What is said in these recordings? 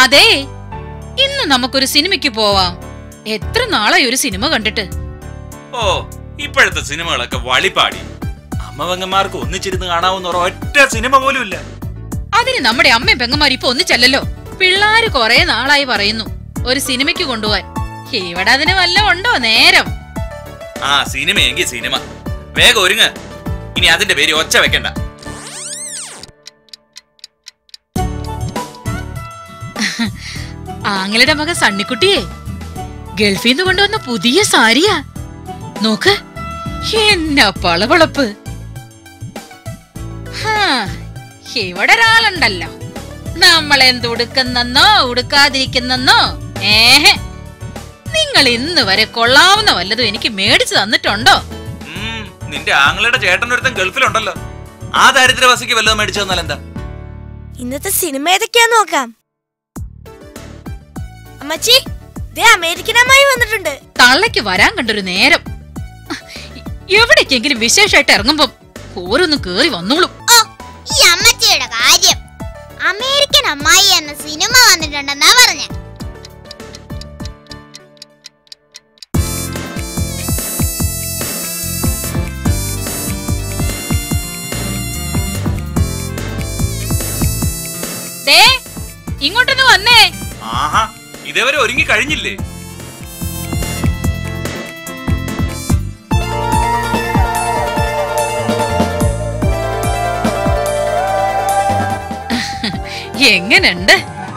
അതെ ഇന്ന് നമുക്കൊരു സിനിമയ്ക്ക് പോവാം എത്ര നാളായി ഒരു സിനിമ കണ്ടിട്ട് ഓ ഇപ്പോഴത്തെ സിനിമകളൊക്കെ വളിപാടി അമ്മവങ്ങന്മാർക്ക് ഒന്നിച്ചിരുന്ന് കാണാവുന്ന ഒറ്റ സിനിമ പോലും ഇല്ല അതിന് നമ്മുടെ അമ്മയും പെങ്ങന്മാരും ഇപ്പൊ ഒന്നിച്ചല്ലല്ലോ പിള്ളാര് കൊറേ നാളായി പറയുന്നു ഒരു സിനിമയ്ക്ക് കൊണ്ടുപോവാൻ ഇവിടെ അതിന് വല്ല ഉണ്ടോ നേരം ആ സിനിമയെങ്കിൽ സിനിമ വേഗം ഒരുങ്ങ് ഇനി അതിന്റെ പേര് ഒച്ച വെക്കണ്ട ആങ്ങളുടെ മകൻ സണ്ണിക്കുട്ടിയെ ഗൾഫിൽ നിന്ന് കൊണ്ടുവന്ന പുതിയ സാരിയാ നോക്ക് എന്നാ പളവളപ്പ് ഹാ, ഇവിടെ ഒരാളുണ്ടല്ലോ നമ്മൾ എന്ത് ഉടുക്കുന്നെന്നോ ഉടുക്കാതിരിക്കുന്നെന്നോ ഏഹെ നിങ്ങൾ ഇന്ന് വരെ കൊള്ളാവുന്ന വല്ലതും എനിക്ക് മേടിച്ചു തന്നിട്ടുണ്ടോ ഉം, നിന്റെ ആങ്ങളുടെ ചേട്ടൻ ഒരുത്തൻ ഗൾഫിലുണ്ടല്ലോ ആ ദാരിദ്ര്യവാസിക്ക് വല്ലതും മേടിച്ചു തന്നാൽ എന്താ ഇന്നത്തെ സിനിമ ഏതൊക്കെയാ നോക്കാം അമ്മച്ചി ദേ അമേരിക്കൻ അമ്മായി വന്നിട്ടുണ്ട് തള്ളയ്ക്ക് വരാൻ കണ്ടൊരു നേരം എവിടേക്കെങ്കിലും വിശേഷമായിട്ട് ഇറങ്ങുമ്പം ഓരോന്ന് കേറി വന്നോളും ഓ ഈ അമ്മച്ചിയുടെ കാര്യം അമേരിക്കൻ അമ്മായി എന്ന സിനിമ വന്നിട്ടുണ്ടെന്നാ പറഞ്ഞ ദേ ഇങ്ങോട്ടൊന്ന് വന്നേ ആഹാ ഇതേവരെ ഒരുങ്ങി കഴിഞ്ഞില്ലേ എങ്ങനുണ്ട്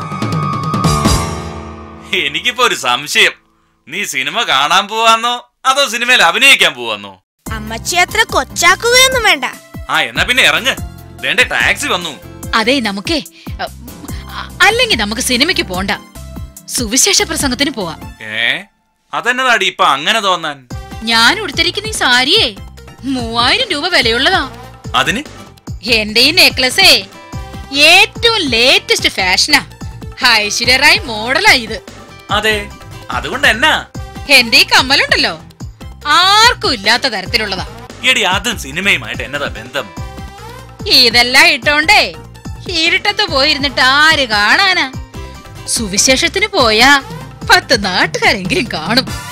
എനിക്കിപ്പോ ഒരു സംശയം നീ സിനിമ കാണാൻ പോവാന്നോ അതോ സിനിമയിൽ അഭിനയിക്കാൻ പോവാന്നോ അമ്മച്ചി അത്ര കൊച്ചാക്കുകയൊന്നും വേണ്ട ആ എന്നാ പിന്നെ ഇറങ്ങ് വേണ്ട ടാക്സി വന്നു അതെ നമുക്കേ അല്ലെങ്കിൽ നമുക്ക് സിനിമയ്ക്ക് പോണ്ട സുവിശേഷ പ്രസംഗത്തിന് പോവാം ഏ അതെന്നതാടി ഇപ്പൊ അങ്ങനെ തോന്നാൻ ഞാൻ ഉടുത്തിരിക്കുന്ന ഈ സാരിയേ മൂവായിരം രൂപ വിലയുള്ളതാ അതിന് എന്റെ ഈ നെക്ലസേ ഏറ്റവും ലേറ്റസ്റ്റ് ഫാഷനാ ഐശ്വര്യ റായ് മോഡലാ ഇത് അതെ അതുകൊണ്ട് എന്നാ എന്റെ ഈ കമ്മലുണ്ടല്ലോ ആർക്കും ഇല്ലാത്ത തരത്തിലുള്ളതാ എടി അതും സിനിമയുമായിട്ട് എന്നതാ ബന്ധം ഇതെല്ലാം ഇട്ടോണ്ടേ ഇരുട്ടത്ത് പോയിരുന്നിട്ട് ആര് കാണാനാ സുവിശേഷത്തിന് പോയാ പത്ത് നാട്ടുകാരെങ്കിലും കാണും